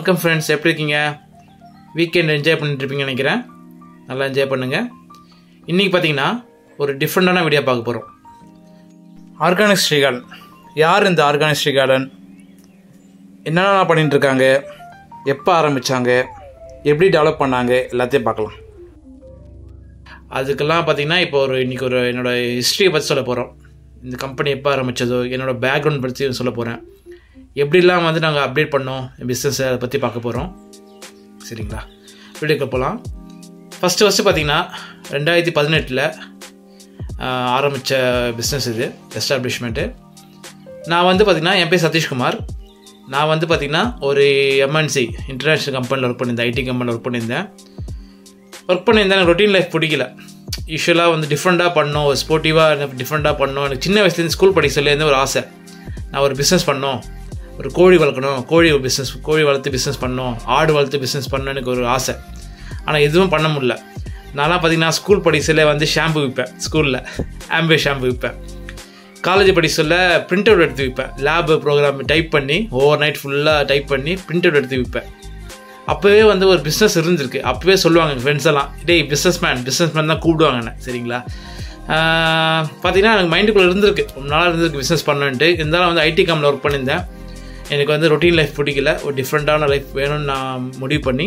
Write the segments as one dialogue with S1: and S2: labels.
S1: வணக்கம் ஃப்ரெண்ட்ஸ் எப்படி இருக்கீங்க வீக்கெண்ட் என்ஜாய் பண்ணிட்டு இருப்பீங்கன்னு நினைக்கிறேன் நல்லா என்ஜாய் பண்ணுங்கள் இன்றைக்கி பார்த்தீங்கன்னா ஒரு டிஃப்ரெண்ட்டான வீடியோ பார்க்க போகிறோம் ஆர்கானிக் ஸ்ரீகார்டன் யார் இந்த ஆர்கானிக் ஸ்ரீகார்டன் என்னென்ன பண்ணிட்டு இருக்காங்க எப்போ ஆரம்பித்தாங்க எப்படி டெவலப் பண்ணாங்க எல்லாத்தையும் பார்க்கலாம் அதுக்கெல்லாம் பார்த்தீங்கன்னா இப்போ ஒரு இன்றைக்கி ஒரு என்னோடய ஹிஸ்ட்ரியை பற்றி சொல்ல போகிறோம் இந்த கம்பெனி எப்போ ஆரம்பித்ததோ என்னோடய பேக்ரவுண்ட் பற்றி சொல்ல போகிறேன் எப்படிலாம் வந்து நாங்கள் அப்டேட் பண்ணோம் பிஸ்னஸை அதை பற்றி பார்க்க போகிறோம் சரிங்களா வீடியோக்கு போகலாம் ஃபஸ்ட்டு ஃபஸ்ட்டு பார்த்தீங்கன்னா ரெண்டாயிரத்தி பதினெட்டில் ஆரம்பித்த பிஸ்னஸ் இது எஸ்டாப்ளிஷ்மெண்ட்டு நான் வந்து பார்த்திங்கன்னா என் பேர் சதீஷ்குமார் நான் வந்து பார்த்திங்கன்னா ஒரு எம்என்சி இன்டர்நேஷ்னல் கம்பெனியில் ஒர்க் பண்ணியிருந்தேன் ஐடி கம்பெனியில் ஒர்க் பண்ணியிருந்தேன் ஒர்க் பண்ணியிருந்தேன் எனக்கு ரொட்டீன் லைஃப் பிடிக்கல யூஸ்வலாக வந்து டிஃப்ரெண்ட்டாக பண்ணோம் ஸ்போர்ட்டிவாக டிஃப்ரெண்ட்டாக பண்ணோம் எனக்கு சின்ன வயசுலேருந்து ஸ்கூல் படிக்க சொல்லேருந்து ஒரு ஆசை நான் ஒரு பிஸ்னஸ் பண்ணோம் ஒரு கோழி வளர்க்கணும் கோழி பிஸ்னஸ் கோழி வளர்த்து பிஸ்னஸ் பண்ணோம் ஆடு வளர்த்து பிஸ்னஸ் பண்ணணும் எனக்கு ஒரு ஆசை ஆனால் எதுவும் பண்ண முடியல நான்லாம் பார்த்தீங்கன்னா ஸ்கூல் படிக்கல வந்து ஷாம்பு விற்பேன் ஸ்கூலில் ஆம்பே ஷாம்பு விற்பேன் காலேஜ் படிக்க சொல்ல பிரிண்ட் அவுட் எடுத்து விற்பேன் லேப் ப்ரோக்ராம் டைப் பண்ணி ஓவர் நைட் ஃபுல்லாக டைப் பண்ணி பிரிண்ட் அவுட் எடுத்து விற்பேன் அப்போவே வந்து ஒரு பிஸ்னஸ் இருந்திருக்கு அப்போவே சொல்லுவாங்க எங்கள் ஃப்ரெண்ட்ஸ் எல்லாம் டேய் பிஸ்னஸ் மேன் பிஸ்னஸ் மேன் தான் கூப்பிடுவாங்க என்ன சரிங்களா பார்த்தீங்கன்னா எனக்கு மைண்டுக்குள்ளே இருந்திருக்கு ரொம்ப நாளாக இருந்திருக்கு பிஸ்னஸ் பண்ணன்ட்டு இருந்தாலும் வந்து ஐடி கம்பெனியில் ஒர்க் பண்ணியிருந்தேன் எனக்கு வந்து ரொட்டீன் லைஃப் பிடிக்கல ஒரு டிஃப்ரெண்ட்டான லைஃப் வேணும்னு நான் முடிவு பண்ணி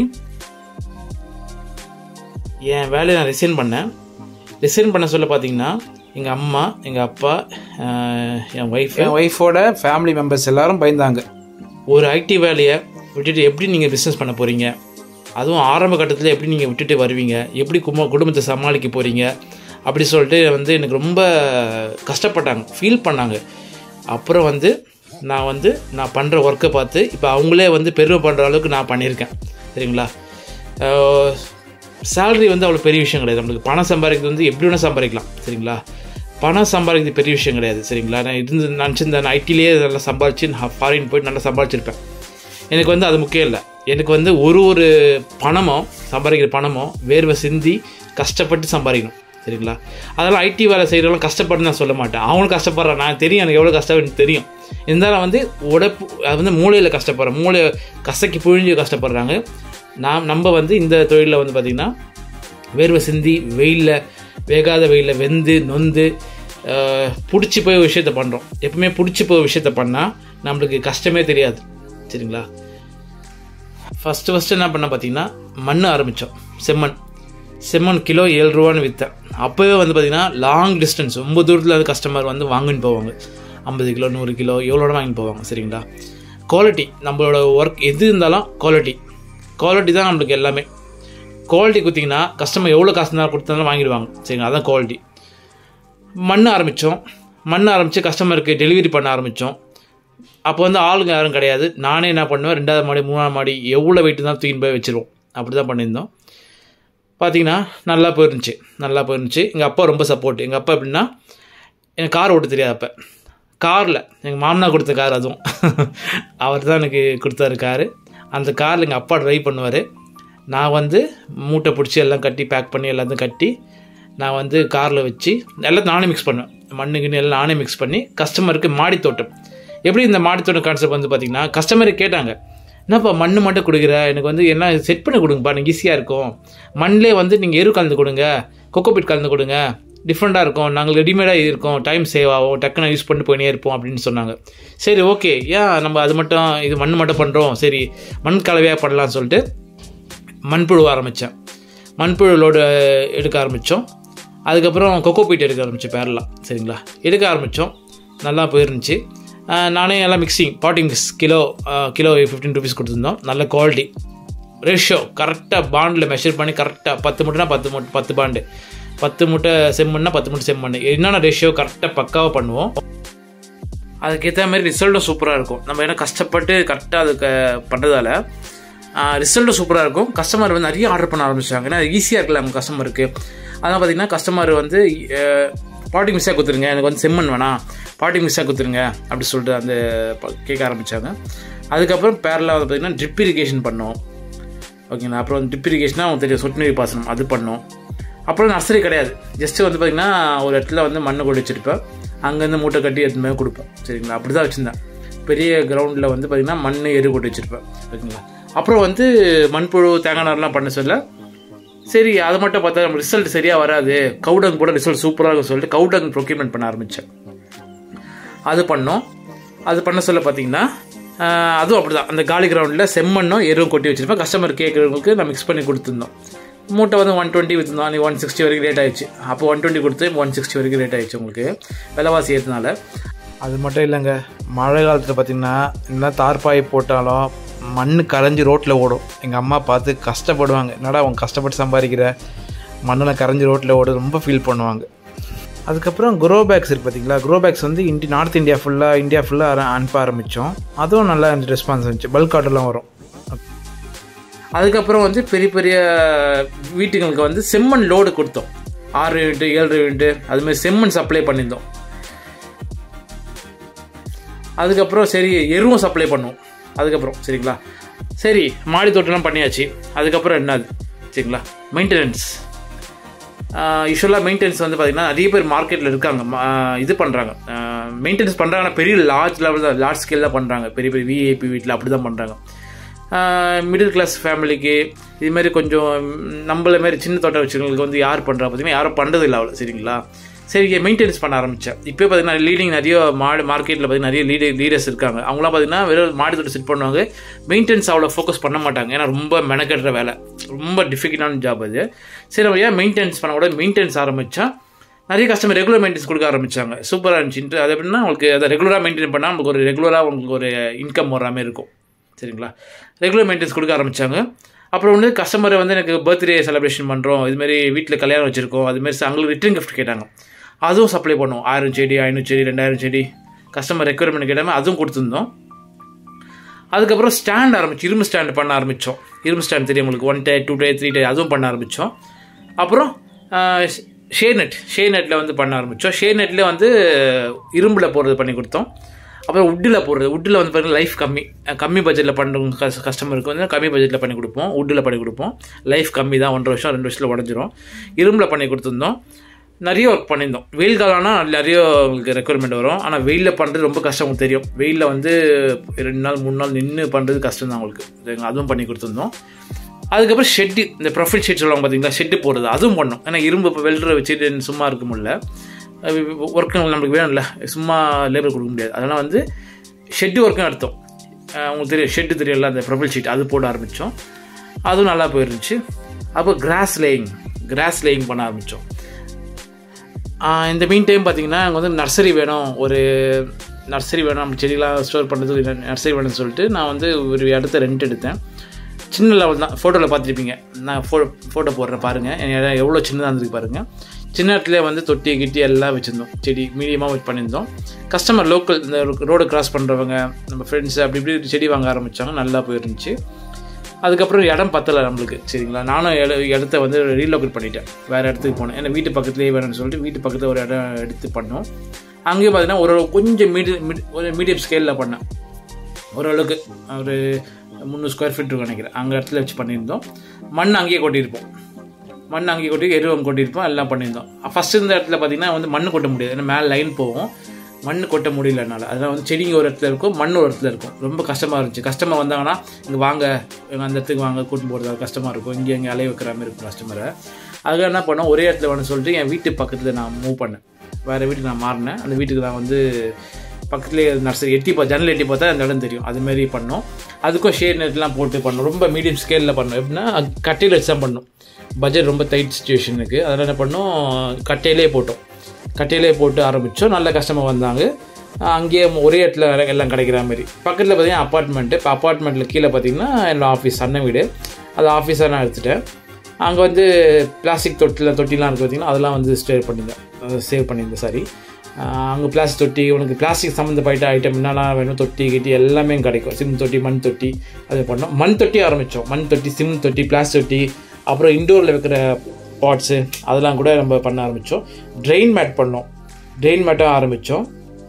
S1: என் வேலையை நான் ரிசைன் பண்ணேன் ரிசைன் பண்ண சொல்ல பார்த்தீங்கன்னா எங்கள் அம்மா எங்கள் அப்பா என் ஒய்ஃப்
S2: என் ஒய்ஃபோட ஃபேமிலி மெம்பர்ஸ் எல்லாரும் பயந்தாங்க
S1: ஒரு ஐடி வேலையை விட்டுட்டு எப்படி நீங்கள் பிஸ்னஸ் பண்ண போகிறீங்க அதுவும் ஆரம்ப கட்டத்தில் எப்படி நீங்கள் விட்டுட்டு வருவீங்க எப்படி கும்ப குடும்பத்தை சமாளிக்க போகிறீங்க அப்படி சொல்லிட்டு வந்து எனக்கு ரொம்ப கஷ்டப்பட்டாங்க ஃபீல் பண்ணாங்க அப்புறம் வந்து நான் வந்து நான் பண்ணுற ஒர்க்கை பார்த்து இப்போ அவங்களே வந்து பெருமை பண்ணுற அளவுக்கு நான் பண்ணியிருக்கேன் சரிங்களா சேலரி வந்து அவ்வளோ பெரிய விஷயம் கிடையாது நம்மளுக்கு பணம் சம்பாதிக்கிறது வந்து எப்படி வேணால் சம்பாதிக்கலாம் சரிங்களா பணம் சம்பாதிக்கிறது பெரிய விஷயம் கிடையாது சரிங்களா நான் இருந்து நினச்சிருந்தேன் நான் ஐடிலேயே நல்லா சம்பாதிச்சு நான் ஃபாரின் போயிட்டு நல்லா சம்பாதிச்சிருப்பேன் எனக்கு வந்து அது முக்கியம் இல்லை எனக்கு வந்து ஒரு ஒரு பணமோ சம்பாதிக்கிற பணமோ வேர்வை சிந்தி கஷ்டப்பட்டு சம்பாதிக்கணும் சரிங்களா அதெல்லாம் ஐடி வேலை செய்கிறவங்க கஷ்டப்பட்டு நான் சொல்ல மாட்டேன் அவங்களும் கஷ்டப்படுறேன் நான் தெரியும் எனக்கு எவ்வளோ கஷ்டம் எனக்கு தெரியும் இருந்தாலும் வந்து உடப்பு அது வந்து மூளையில் கஷ்டப்படுறேன் மூளை கசக்கி புழிஞ்சு கஷ்டப்படுறாங்க நான் நம்ம வந்து இந்த தொழிலில் வந்து பார்த்திங்கன்னா வேர்வை சிந்தி வெயிலில் வேகாத வெயிலில் வெந்து நொந்து பிடிச்சி போய் ஒரு விஷயத்த பண்ணுறோம் எப்பவுமே பிடிச்சி போய் விஷயத்த பண்ணால் நம்மளுக்கு கஷ்டமே தெரியாது சரிங்களா ஃபஸ்ட்டு ஃபஸ்ட்டு என்ன பண்ண பார்த்தீங்கன்னா மண் ஆரம்பித்தோம் செம்மண் செம்மண் கிலோ ஏழு ரூபான்னு விற்றேன் அப்போவே வந்து பார்த்திங்கன்னா லாங் டிஸ்டன்ஸ் ரொம்ப தூரத்தில் வந்து கஸ்டமர் வந்து வாங்கின்னு போவாங்க ஐம்பது கிலோ நூறு கிலோ எவ்வளோட வாங்கிட்டு போவாங்க சரிங்களா குவாலிட்டி நம்மளோட ஒர்க் எது இருந்தாலும் குவாலிட்டி குவாலிட்டி தான் நம்மளுக்கு எல்லாமே குவாலிட்டி கொடுத்தீங்கன்னா கஸ்டமர் எவ்வளோ காசு இருந்தாலும் கொடுத்தாலும் வாங்கிடுவாங்க சரிங்களா அதான் குவாலிட்டி மண் ஆரம்பித்தோம் மண் ஆரம்பித்து கஸ்டமருக்கு டெலிவரி பண்ண ஆரம்பித்தோம் அப்போ வந்து ஆளுங்க யாரும் கிடையாது நானே என்ன பண்ணுவேன் ரெண்டாவது மாடி மூணாவது மாடி எவ்வளோ வெயிட்டு தான் தூக்கின்னு போய் வச்சுருவோம் அப்படி தான் பண்ணியிருந்தோம் பார்த்தீங்கன்னா நல்லா போயிருந்துச்சு நல்லா போயிருந்துச்சு எங்கள் அப்பா ரொம்ப சப்போர்ட் எங்கள் அப்பா எப்படின்னா எனக்கு கார் ஓட்ட தெரியாது அப்போ காரில் எங்கள் மாமனா கொடுத்த கார் அதுவும் அவர் தான் எனக்கு கொடுத்தாரு காரு அந்த காரில் எங்கள் அப்பா ட்ரைவ் பண்ணுவார் நான் வந்து மூட்டை பிடிச்சி எல்லாம் கட்டி பேக் பண்ணி எல்லாத்தையும் கட்டி நான் வந்து காரில் வச்சு எல்லாம் நானே மிக்ஸ் பண்ணுவேன் மண்ணுக்குன்னு எல்லாம் நானே மிக்ஸ் பண்ணி கஸ்டமருக்கு மாடி தோட்டம் எப்படி இந்த மாடி தோட்டம் கான்செப்ட் வந்து பார்த்திங்கன்னா கஸ்டமரை கேட்டாங்க என்னப்பா மண் மட்டும் கொடுக்குற எனக்கு வந்து என்ன செட் பண்ணி கொடுங்கப்பா எனக்கு ஈஸியாக இருக்கும் மண்ணிலே வந்து நீங்கள் எரு கலந்து கொடுங்க கொக்கோபிட் கலந்து கொடுங்க டிஃப்ரெண்ட்டாக இருக்கும் நாங்கள் ரெடிமேடாக இருக்கும் டைம் சேவ் ஆகும் டக்குன்னு யூஸ் பண்ணிட்டு போயினே இருப்போம் அப்படின்னு சொன்னாங்க சரி ஓகே ஏன் நம்ம அது மட்டும் இது மண் மட்டும் பண்ணுறோம் சரி மண் கலவையாக பண்ணலாம்னு சொல்லிட்டு மண்புழு ஆரம்பித்தேன் மண்புழு லோடு எடுக்க ஆரம்பித்தோம் அதுக்கப்புறம் கொக்கோபீட் எடுக்க ஆரம்பித்தேன் பேரலாம் சரிங்களா எடுக்க ஆரம்பித்தோம் நல்லா போயிருந்துச்சு நானே எல்லாம் மிக்சிங் பாட்டி mix kilo kilo fifteen rupees கொடுத்துருந்தோம் நல்ல குவாலிட்டி ரேஷியோ கரெக்டாக பாண்டில் மெஷர் பண்ணி கரெக்டாக பத்து மூட்டைனா பத்து மூட்டை பத்து பாண்டு பத்து மூட்டை செம்மண்னா பத்து மூட்டை செம்மண் என்னென்ன ரேஷியோ கரெக்டாக பக்காவாக பண்ணுவோம் அதுக்கேற்ற மாதிரி ரிசல்ட்டும் சூப்பராக இருக்கும் நம்ம ஏன்னா கஷ்டப்பட்டு கரெக்டாக அதுக்கு பண்ணுறதால ரிசல்ட்டும் சூப்பராக இருக்கும் கஸ்டமர் வந்து நிறைய ஆர்டர் பண்ண ஆரம்பிச்சாங்க ஏன்னா ஈஸியாக இருக்குல்ல நம்ம கஸ்டமருக்கு அதனால் பார்த்திங்கன்னா கஸ்டமர் வந்து பாட்டி மிக்ஸாக கொடுத்துருங்க எனக்கு வந்து செம்மண் வேணாம் பாட்டி மிக்ஸாக கொடுத்துருங்க அப்படி சொல்லிட்டு அந்த கேட்க ஆரம்பித்தாங்க அதுக்கப்புறம் பேரலாக வந்து பார்த்திங்கன்னா ட்ரிப் இரிகேஷன் பண்ணோம் ஓகேங்களா அப்புறம் வந்து ட்ரிப் இரிகேஷனாக அவங்க தெரியும் சொட்டு நீர் பாசனம் அது பண்ணோம் அப்புறம் நர்சரி கிடையாது ஜஸ்ட்டு வந்து பார்த்திங்கன்னா ஒரு இடத்துல வந்து மண்ணை கொடி வச்சுருப்பேன் அங்கேருந்து மூட்டை கட்டி எடுத்துமே கொடுப்பேன் சரிங்களா அப்படி தான் வச்சுருந்தேன் பெரிய கிரவுண்டில் வந்து பார்த்திங்கன்னா மண் எரு கொட்டி வச்சுருப்பேன் ஓகேங்களா அப்புறம் வந்து மண்புழு தேங்காய் நார்லாம் பண்ண சொல்ல சரி அதை மட்டும் பார்த்தா நம்ம ரிசல்ட் சரியாக வராது கவுடங் கூட ரிசல்ட் சூப்பராக இருக்கும் சொல்லிட்டு கவுடங் ப்ரொக்யூர்மெண்ட் பண்ண ஆரம்பித்தேன் அது பண்ணோம் அது பண்ண சொல்ல பார்த்தீங்கன்னா ஆஹ், அதுவும் அப்படி தான் அந்த காலி கிரவுண்டில் செம்மண்ணும் எருவும் கொட்டி வச்சிருப்பேன் கஸ்டமர் கேட்குறவங்களுக்கு நான் மிக்ஸ் பண்ணி கொடுத்துருந்தோம் மூட்டை வந்து ஒன் டுவெண்ட்டி விற்றுருந்தோம் நீ ஒன் சிக்ஸ்டி வரைக்கும் ரேட் ஆயிடுச்சு அப்போ ஒன் டுவெண்ட்டி கொடுத்து ஒன் சிக்ஸ்டி வரைக்கும் ரேட் ஆயிடுச்சு உங்களுக்கு விலைவாசி ஏற்றனால
S2: அது மட்டும் இல்லைங்க மழை காலத்தில் பார்த்தீங்கன்னா என்ன தார்பாய் போட்டாலும் மண் கரைஞ்சி ரோட்டில் ஓடும் எங்கள் அம்மா பார்த்து கஷ்டப்படுவாங்க என்னடா அவங்க கஷ்டப்பட்டு சம்பாதிக்கிற மண்ணில் கரைஞ்சி ரோட்டில் ஓட ரொம்ப ஃபீல் பண்ணுவாங்க அதுக்கப்புறம் குரோ பேக்ஸ் இருக்குது பார்த்தீங்களா குரோ பேக்ஸ் வந்து இண்டி நார்த் இந்தியா ஃபுல்லாக இந்தியா ஃபுல்லாக அனுப்ப ஆரம்பித்தோம் அதுவும் நல்லா ரெஸ்பான்ஸ் இருந்துச்சு பல்க் ஆர்டர்லாம் வரும்
S1: அதுக்கப்புறம் வந்து பெரிய பெரிய வீட்டுங்களுக்கு வந்து செம்மண் லோடு கொடுத்தோம் ஆறு யூனிட்டு ஏழு யூனிட்டு அதுமாதிரி செம்மண் சப்ளை பண்ணியிருந்தோம் அதுக்கப்புறம் சரி எருவும் சப்ளை பண்ணுவோம் அதுக்கப்புறம் சரிங்களா சரி மாடி தோட்டம்லாம் பண்ணியாச்சு அதுக்கப்புறம் என்னது சரிங்களா மெயின்டெனன்ஸ் யூஸ்வலாக மெயின்டெனன்ஸ் வந்து பார்த்திங்கன்னா நிறைய பேர் மார்க்கெட்டில் இருக்காங்க ம- ஆஹ் இது பண்ணுறாங்க மெயின்டெனன்ஸ் பண்ணுறாங்கன்னா பெரிய லார்ஜ் லெவல் தான் லார்ஜ் ஸ்கேல் தான் பண்ணுறாங்க பெரிய பெரிய விஐபி வீட்டில் அப்படி தான் பண்ணுறாங்க மிடில் கிளாஸ் ஃபேமிலிக்கு இது மாதிரி கொஞ்சம் நம்மள மாதிரி சின்ன தோட்டம் வச்சுருக்கவங்களுக்கு வந்து யார் பண்ணுறா பார்த்தீங்கன்னா யாரும் பண்ணுறது இல்லை அவ்வளோ சரிங்களா சரி மெயின்டெனன்ஸ் பண்ண ஆரம்பித்தேன் இப்போ பார்த்தீங்கன்னா லீடிங் நிறைய மாடு மார்க்கெட்டில் பார்த்தீங்கன்னா நிறைய லீடர் லீடர்ஸ் இருக்காங்க அவங்களாம் பார்த்தீங்கன்னா வெறும் மாடு தோட்டம் செட் பண்ணுவாங்க மெயின்டெனன்ஸ் அவ்வளோ ஃபோக்கஸ் பண்ண மாட்டாங்க ஏன்னா ரொம்ப மெனக்கெடுற வேலை ரொம்ப டிஃபிகல்ட்டான ஜாப் அது சரி நம்ம ஏன் மெயின்டெனன்ஸ் பண்ண கூட மெயின்டெனன்ஸ் ஆரம்பித்தா நிறைய கஸ்டமர் ரெகுலர் மெயின்டெனன்ஸ் கொடுக்க ஆரம்பிச்சாங்க சூப்பராக இருந்துச்சு அது எப்படின்னா உங்களுக்கு அதை ரெகுலராக மெயின்டைன் பண்ணால் உங்களுக்கு ஒரு ரெகுலராக உங்களுக்கு ஒரு இன்கம் வர மாதிரி இருக்கும் சரிங்களா ரெகுலர் மெயின்டெனன்ஸ் கொடுக்க ஆரம்பித்தாங்க அப்புறம் வந்து கஸ்டமரை வந்து எனக்கு பர்த்டே செலிப்ரேஷன் பண்ணுறோம் இதுமாரி வீட்டில் கல்யாணம் வச்சுருக்கோம் அதுமாரி அவங்களுக்கு ரிட்டர்ன் கிஃப்ட் கேட்டாங்க அதுவும் சப்ளை பண்ணுவோம் ஆயிரம் செடி ஐநூறு செடி ரெண்டாயிரம் செடி கஸ்டமர் ரெக்குயர்மெண்ட் கேட்டாமல் அதுவும் கொடுத்துருந்தோம் அதுக்கப்புறம் ஸ்டாண்ட் ஆரம்பிச்சு இரும்பு ஸ்டாண்ட் பண்ண ஆரம்பித்தோம் இரும்பு ஸ்டாண்ட் தெரியும் உங்களுக்கு one day two day three day அதுவும் பண்ண ஆரம்பித்தோம் அப்புறம் ஷே நெட் ஷே நெட்டில் வந்து பண்ண ஆரம்பித்தோம் ஷே நெட்டில் வந்து இரும்பில் போடுறது பண்ணி கொடுத்தோம் அப்புறம் உட்டில் போடுறது உட்டில் வந்து பார்த்தீங்கன்னா லைஃப் கம்மி அஹ் கம்மி பட்ஜெட்டில் பண்ணுறவங்க கஸ் கஸ்டமருக்கு வந்து கம்மி பட்ஜெட்டில் பண்ணி கொடுப்போம் உட்டில் பண்ணி கொடுப்போம் லைஃப் கம்மி தான் ஒன்றரை வருஷம் ரெண்டு வருஷத்தில் உடஞ்சிரும் இரும்பில் பண்ணி கொடுத்துருந்தோம் நிறைய ஒர்க் பண்ணியிருந்தோம் வெயில் காலம்னா நிறைய உங்களுக்கு ரெக்குயர்மெண்ட் வரும் ஆனால் வெயிலில் பண்ணுறது ரொம்ப கஷ்டம் உங்களுக்கு தெரியும் வெயிலில் வந்து ரெண்டு நாள் மூணு நாள் நின்று பண்ணுறது கஷ்டம் தான் உங்களுக்கு சரிங்களா? அதுவும் பண்ணி கொடுத்துருந்தோம் அதுக்கப்புறம் ஷெட்டு இந்த ப்ரொஃபைல் ஷெட் சொல்லுவாங்க பார்த்தீங்களா ஷெட்டு போடுறது அதுவும் பண்ணோம் ஏன்னா இரும்பு இப்போ வெல்டரை வச்சுட்டு சும்மா இருக்க முடியல ஒர்க்கு நம்மளுக்கு வேணும்ல சும்மா லேபர் கொடுக்க முடியாது அதனால் வந்து ஷெட்டு ஒர்க்கும் எடுத்தோம் அஹ் உங்களுக்கு தெரியும் ஷெட்டு தெரியல அந்த ப்ரொஃபைல் ஷீட் அது போட ஆரம்பித்தோம் அதுவும் நல்லா போயிருந்துச்சு அப்போ கிராஸ் லேயிங் கிராஸ் லேயிங் பண்ண ஆரம்பித்தோம் ஆஹ் இந்த மீன் டைம் பார்த்தீங்கன்னா அங்கே வந்து நர்சரி வேணும் ஒரு நர்சரி வேணும் நம்ம செடிலாம் ஸ்டோர் பண்ணுறதுக்கு நர்சரி வேணும்னு சொல்லிட்டு நான் வந்து ஒரு இடத்த ரெண்ட் எடுத்தேன் சின்ன லெவல் தான் ஃபோட்டோவில் பார்த்துருப்பீங்க நான் ஃபோ ஃபோட்டோ போடுறேன் பாருங்கள் என் இடம் எவ்வளோ சின்னதாக இருந்திருக்கு பாருங்கள் சின்ன இடத்துல வந்து தொட்டி கிட்டி எல்லாம் வச்சுருந்தோம் செடி மீடியமாக பண்ணியிருந்தோம் கஸ்டமர் லோக்கல் இந்த ரோடு கிராஸ் பண்ணுறவங்க நம்ம ஃப்ரெண்ட்ஸ் அப்படி இப்படி செடி வாங்க ஆரம்பித்தாங்க நல்லா போயிருந்துச்சு அதுக்கப்புறம் இடம் பத்தலை நம்மளுக்கு சரிங்களா நானும் இட இடத்த வந்து ரீலோகேட் பண்ணிட்டேன் வேறு இடத்துக்கு போனேன் ஏன்னா வீட்டு பக்கத்துலேயே வேணும்னு சொல்லிட்டு வீட்டு பக்கத்தில் ஒரு இடம் எடுத்து பண்ணோம் அங்கேயும் பார்த்தீங்கன்னா ஒரு கொஞ்சம் மீடியம் ஒரு மீடியம் ஸ்கேலில் பண்ணேன் ஓரளவுக்கு ஒரு முந்நூறு ஸ்கொயர் ஃபீட் இருக்கும் நினைக்கிறேன் அங்கே இடத்துல வச்சு பண்ணியிருந்தோம் மண் அங்கேயே கொட்டியிருப்போம் மண் அங்கேயே கொட்டி எருவம் கொட்டியிருப்போம் எல்லாம் பண்ணியிருந்தோம் ஃபஸ்ட்டு இருந்த இடத்துல பார்த்தீங்கன்னா வந்து மண் கொட்ட முடியாது ஏன்னா மேலே லைன் போகும் மண் கொட்ட முடியல என்னால் அதனால் வந்து செடிங்க ஒரு இடத்துல இருக்கும் மண் ஒரு இடத்துல இருக்கும் ரொம்ப கஷ்டமாக இருந்துச்சு கஸ்டமர் வந்தாங்கன்னா இங்கே வாங்க இங்க அந்த இடத்துக்கு வாங்க கூட்டின்னு போகிறது கஷ்டமாக இருக்கும் இங்கே இங்கே அலைய வைக்கிற மாதிரி இருக்கும் கஸ்டமரை அதுக்காக என்ன பண்ணோம் ஒரே இடத்துல வேணும்னு சொல்லிட்டு என் வீட்டு பக்கத்தில் நான் மூவ் பண்ணேன் வேறு வீட்டுக்கு நான் மாறினேன் அந்த வீட்டுக்கு நான் வந்து பக்கத்துலேயே நர்சரி எட்டி பா ஜன்னல் எட்டி பார்த்தா அந்த இடம் தெரியும் அது மாதிரி பண்ணோம் அதுக்கும் ஷேர் நெட்லாம் போட்டு பண்ணோம் ரொம்ப மீடியம் ஸ்கேலில் பண்ணோம் எப்படின்னா கட்டையில் வச்சு தான் பண்ணோம் பட்ஜெட் ரொம்ப டைட் சுச்சுவேஷனுக்கு அதனால் என்ன பண்ணோம் கட்டையிலே போட்டோம் கட்டையிலே போட்டு ஆரம்பித்தோம் நல்ல கஸ்டமர் வந்தாங்க அங்கேயே ஒரே இடத்துல எல்லாம் கிடைக்கிற மாதிரி பக்கத்தில் பார்த்தீங்கன்னா அப்பார்ட்மெண்ட்டு இப்போ அப்பார்ட்மெண்ட்டில் கீழே பார்த்தீங்கன்னா என்னோட ஆஃபீஸ் அண்ணன் வீடு அது ஆஃபீஸாக நான் எடுத்துட்டேன் அங்கே வந்து பிளாஸ்டிக் தொட்டில் தொட்டிலாம் இருக்குது பார்த்தீங்கன்னா அதெல்லாம் வந்து ஸ்டே பண்ணியிருந்தேன் சேவ் பண்ணியிருந்தேன் சாரி அங்கே பிளாஸ்டிக் தொட்டி உனக்கு பிளாஸ்டிக் சம்மந்தப்பட்ட ஐட்டம் என்னெல்லாம் வேணும் தொட்டி கிட்டி எல்லாமே கிடைக்கும் சிம் தொட்டி மண் தொட்டி அது பண்ணோம் மண் தொட்டி ஆரம்பித்தோம் மண் தொட்டி சிம் தொட்டி பிளாஸ்டிக் தொட்டி அப்புறம் இண்டோரில் வைக்கிற பாட்ஸு அதெல்லாம் கூட நம்ம பண்ண ஆரம்பித்தோம் ட்ரெயின் மேட் பண்ணோம் ட்ரெயின் மேட்டும் ஆரம்பித்தோம்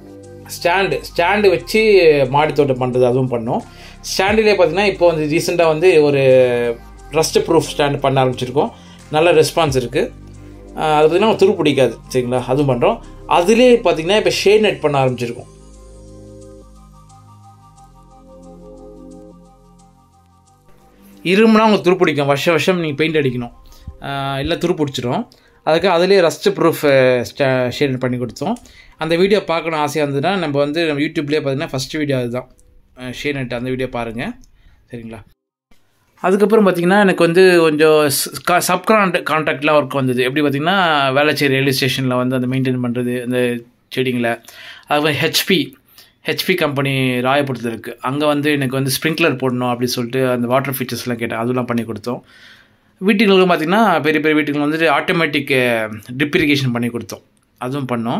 S1: ஸ்டாண்டு ஸ்டாண்டு வச்சு மாடி தோட்டம் பண்ணுறது அதுவும் பண்ணோம் ஸ்டாண்டிலே பார்த்தீங்கன்னா இப்போ வந்து ரீசெண்டாக வந்து ஒரு ரஸ்ட் ப்ரூஃப் ஸ்டாண்ட் பண்ண ஆரம்பிச்சிருக்கோம் நல்ல ரெஸ்பான்ஸ் இருக்குது அது பார்த்தீங்கன்னா துரு பிடிக்காது சரிங்களா அதுவும் பண்ணுறோம் அதுலேயே பார்த்தீங்கன்னா இப்போ ஷேட் நெட் பண்ண ஆரம்பிச்சிருக்கோம் இரும்புனா உங்களுக்கு துருப்பிடிக்கும் வருஷம் வருஷம் நீங்கள் பெயிண்ட் அடிக்கணும் ஆஹ் இல்லை துருப்பிடிச்சிடும் அதுக்கு அதிலே ரஸ்ட் ப்ரூஃப் ஷேட் பண்ணி கொடுத்தோம் அந்த வீடியோ பார்க்கணும் ஆசையாக இருந்ததுன்னா நம்ம வந்து நம்ம யூடியூப்லேயே பார்த்தீங்கன்னா ஃபஸ்ட் வீடியோ அதுதான் ஷேர் நெட் அந்த வீடியோ பாருங்கள் சரிங்களா அதுக்கப்புறம் பார்த்தீங்கன்னா எனக்கு வந்து கொஞ்சம் சப் கான்ட் கான்ட்ராக்ட்லாம் ஒர்க் வந்தது எப்படி பார்த்தீங்கன்னா வேளச்சேரி ரயில்வே ஸ்டேஷனில் வந்து அந்த மெயின்டைன் பண்ணுறது அந்த செடிங்களை அதுக்கப்புறம் ஹெச்பி ஹெச்பி கம்பெனி ராயபுரத்தில் இருக்குது அங்கே வந்து எனக்கு வந்து ஸ்ப்ரிங்க்லர் போடணும் அப்படின்னு சொல்லிட்டு அந்த வாட்டர் ஃபீச்சர்ஸ்லாம் கேட்டேன் அதெல்லாம் பண்ணி கொடுத்தோம் வீட்டுகளுக்கு பார்த்திங்கன்னா பெரிய பெரிய வீட்டுகள் வந்துட்டு ஆட்டோமேட்டிக் ட்ரிப் இரிகேஷன் பண்ணி கொடுத்தோம் அதுவும் பண்ணோம்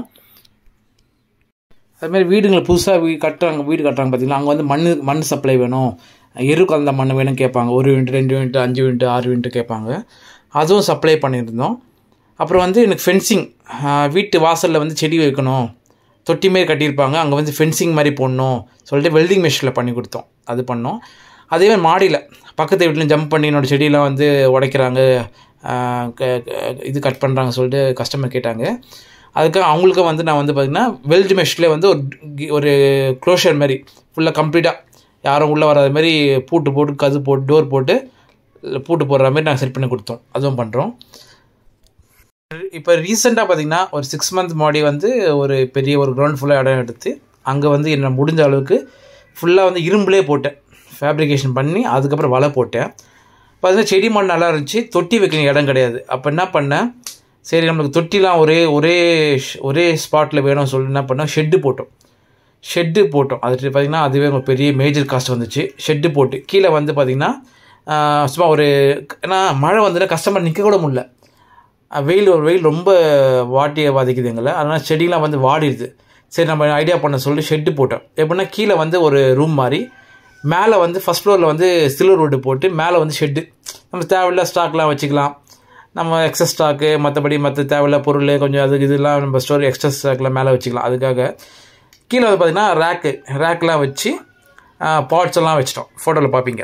S1: அதுமாதிரி வீடுங்களை புதுசாக வீ கட்டுறாங்க வீடு கட்டுறாங்க பார்த்தீங்களா அங்கே வந்து மண் மண் சப்ளை வேணும் எரு கலந்த மண் வேணும் கேட்பாங்க ஒரு யூனிட் ரெண்டு யூனிட் அஞ்சு யூனிட் ஆறு யூனிட் கேட்பாங்க அதுவும் சப்ளை பண்ணியிருந்தோம் அப்புறம் வந்து எனக்கு ஃபென்சிங் வீட்டு வாசலில் வந்து செடி வைக்கணும் தொட்டி மாரி கட்டியிருப்பாங்க அங்கே வந்து ஃபென்சிங் மாதிரி போடணும் சொல்லிட்டு வெல்டிங் மெஷினில் பண்ணி கொடுத்தோம் அது பண்ணோம் அதே மாதிரி மாடியில் பக்கத்து வீட்டில் ஜம்ப் பண்ணி என்னோடய செடியெல்லாம் வந்து உடைக்கிறாங்க ஆஹ் க- க- இது கட் பண்ணுறாங்க சொல்லிட்டு கஸ்டமர் கேட்டாங்க அதுக்கு அவங்களுக்கும் வந்து நான் வந்து பார்த்திங்கன்னா வெல்டு மெஷ்லேயே வந்து ஒரு கி- ஒரு க்ளோஷர் மாதிரி ஃபுல்லாக கம்ப்ளீட்டாக யாரும் உள்ளே வராத மாதிரி பூட்டு போட்டு கது போட்டு டோர் போட்டு பூட்டு போடுற மாதிரி நாங்கள் செட் பண்ணி கொடுத்தோம் அதுவும் பண்ணுறோம் இப்போ ரீசெண்டாக பார்த்தீங்கன்னா ஒரு சிக்ஸ் மந்த் முன்னாடி வந்து ஒரு பெரிய ஒரு கிரவுண்ட் ஃபுல்லாக இடம் எடுத்து அங்கே வந்து என்ன முடிஞ்ச அளவுக்கு ஃபுல்லாக வந்து இரும்புலே போட்டேன் ஃபேப்ரிகேஷன் பண்ணி அதுக்கப்புறம் வலை போட்டேன் பார்த்தீங்கன்னா செடி மண் நல்லா இருந்துச்சு தொட்டி வைக்க இடம் கிடையாது அப்போ என்ன பண்ணேன் சரி நம்மளுக்கு தொட்டிலாம் ஒரே ஒரே ஷ்- ஒரே ஸ்பாட்டில் வேணும்னு சொல்லி என்ன பண்ணோம் ஷெட்டு போட்டோம் ஷெட்டு போட்டோம் அது பார்த்திங்கன்னா அதுவே ஒரு பெரிய மேஜர் காஸ்ட் வந்துச்சு ஷெட்டு போட்டு கீழே வந்து பார்த்திங்கன்னா ஆஹ், சும்மா ஒரு ஏன்னா மழை வந்துன்னா கஸ்டமர் நிற்க கூட முடியல அஹ் வெயில் ஒரு வெயில் ரொம்ப வாட்டியை பாதிக்குது எங்களை அதனால் செடிலாம் வந்து வாடிடுது சரி நம்ம ஐடியா பண்ண சொல்லி ஷெட்டு போட்டோம் எப்படின்னா கீழே வந்து ஒரு ரூம் மாதிரி மேலே வந்து ஃபஸ்ட் ஃப்ளோரில் வந்து சில்வர் வுட்டு போட்டு மேலே வந்து ஷெட்டு நம்ம தேவையில்ல ஸ்டாக்லாம் வச்சுக்கலாம் நம்ம எக்ஸஸ் ஸ்டாக்கு மற்றபடி மற்ற தேவையில்ல பொருள் கொஞ்சம் அது இதெல்லாம் நம்ம ஸ்டோரி எக்ஸ்ட்ரா ஸ்டாக்லாம் மேலே வச்சுக்கலாம் அதுக்காக கீழே வந்து பார்த்திங்கன்னா ரேக்கு ரேக்லாம் வச்சு பாட்ஸ் எல்லாம் வச்சிட்டோம் ஃபோட்டோவில் பார்ப்பீங்க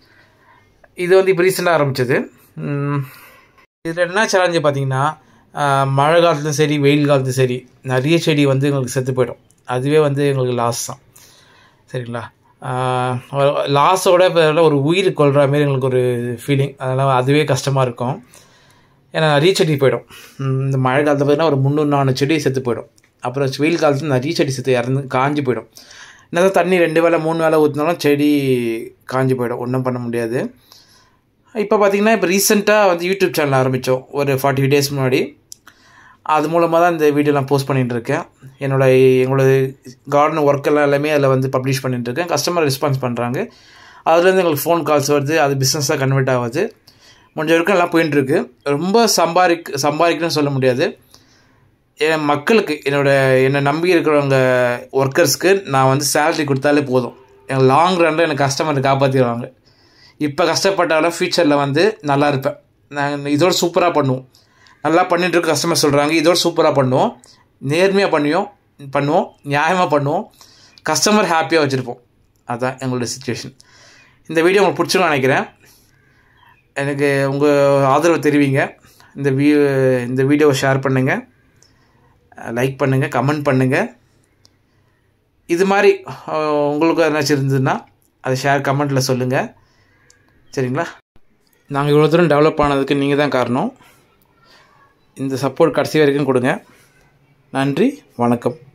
S1: இது வந்து இப்போ ரீசெண்டாக ஆரம்பிச்சது உம், இதில் என்ன சேலஞ்சு பார்த்தீங்கன்னா ஆஹ், மழை காலத்துலையும் சரி வெயில் காலத்துலையும் சரி நிறைய செடி வந்து எங்களுக்கு செத்து போயிடும் அதுவே வந்து எங்களுக்கு லாஸ் தான் சரிங்களா லாஸோட ஒரு உயிர் கொள்கிற மாதிரி எங்களுக்கு ஒரு ஃபீலிங் அதனால் அதுவே கஷ்டமாக இருக்கும் ஏன்னா நிறைய செடி போயிடும் உம், இந்த மழை காலத்தில் பார்த்தீங்கன்னா ஒரு முந்நூறு நானூறு செடி செத்து போயிடும் அப்புறம் வெயில் காலத்தில் நிறைய செடி செத்து இறந்து காஞ்சி போயிடும் என்னதான் தண்ணி ரெண்டு வேளை மூணு வேளை ஊற்றினாலும் செடி காஞ்சி போயிடும் ஒன்றும் பண்ண முடியாது இப்போ பார்த்தீங்கன்னா இப்போ ரீசெண்டாக வந்து யூடியூப் சேனல் ஆரம்பித்தோம் ஒரு ஃபார்ட்டி டேஸ் முன்னாடி அது மூலமாக தான் இந்த வீடியோலாம் போஸ்ட் பண்ணிட்டு இருக்கேன் என்னோட எங்களோட கார்டன் ஒர்க் எல்லாம் எல்லாமே அதில் வந்து பப்ளிஷ் பண்ணிட்டு இருக்கேன் கஸ்டமர் ரெஸ்பான்ஸ் பண்ணுறாங்க அதுலேருந்து எங்களுக்கு ஃபோன் கால்ஸ் வருது அது பிஸ்னஸாக கன்வெர்ட் ஆகுது முடிஞ்ச வரைக்கும் எல்லாம் போயின்னு இருக்கு ரொம்ப சம்பாதிக் சம்பாதிக்கணும்னு சொல்ல முடியாது என் மக்களுக்கு என்னோட என்னை நம்பி இருக்கிறவங்க ஒர்க்கர்ஸ்க்கு நான் வந்து சேலரி கொடுத்தாலே போதும் எனக்கு லாங் ரனில் எனக்கு கஸ்டமரை காப்பாற்றிடுவாங்க இப்போ கஷ்டப்பட்டாலும் ஃப்யூச்சரில் வந்து நல்லா இருப்பேன் நாங்கள் இதோட சூப்பராக பண்ணுவோம் நல்லா பண்ணிட்டு இருக்க கஸ்டமர் சொல்கிறாங்க இதோட சூப்பராக பண்ணுவோம் நேர்மையாக பண்ணுவோம் பண்ணுவோம் நியாயமாக பண்ணுவோம் கஸ்டமர் ஹாப்பியாக வச்சுருப்போம் அதுதான் எங்களோட சுச்சுவேஷன் இந்த வீடியோ உங்களுக்கு பிடிச்சிருன்னு நினைக்கிறேன் எனக்கு உங்கள் ஆதரவு தெரிவிங்க இந்த வீ இந்த வீடியோவை ஷேர் பண்ணுங்கள் லைக் பண்ணுங்கள் கமெண்ட் பண்ணுங்கள் இது மாதிரி அஹ், உங்களுக்கு எதனாச்சும் இருந்ததுன்னா அதை ஷேர் கமெண்ட்டில் சொல்லுங்கள் சரிங்களா நாங்கள் இவ்வளோ தூரம் டெவலப் ஆனதுக்கு நீங்கள் தான் காரணம் இந்த சப்போர்ட் கடைசி வரைக்கும் கொடுங்க நன்றி வணக்கம்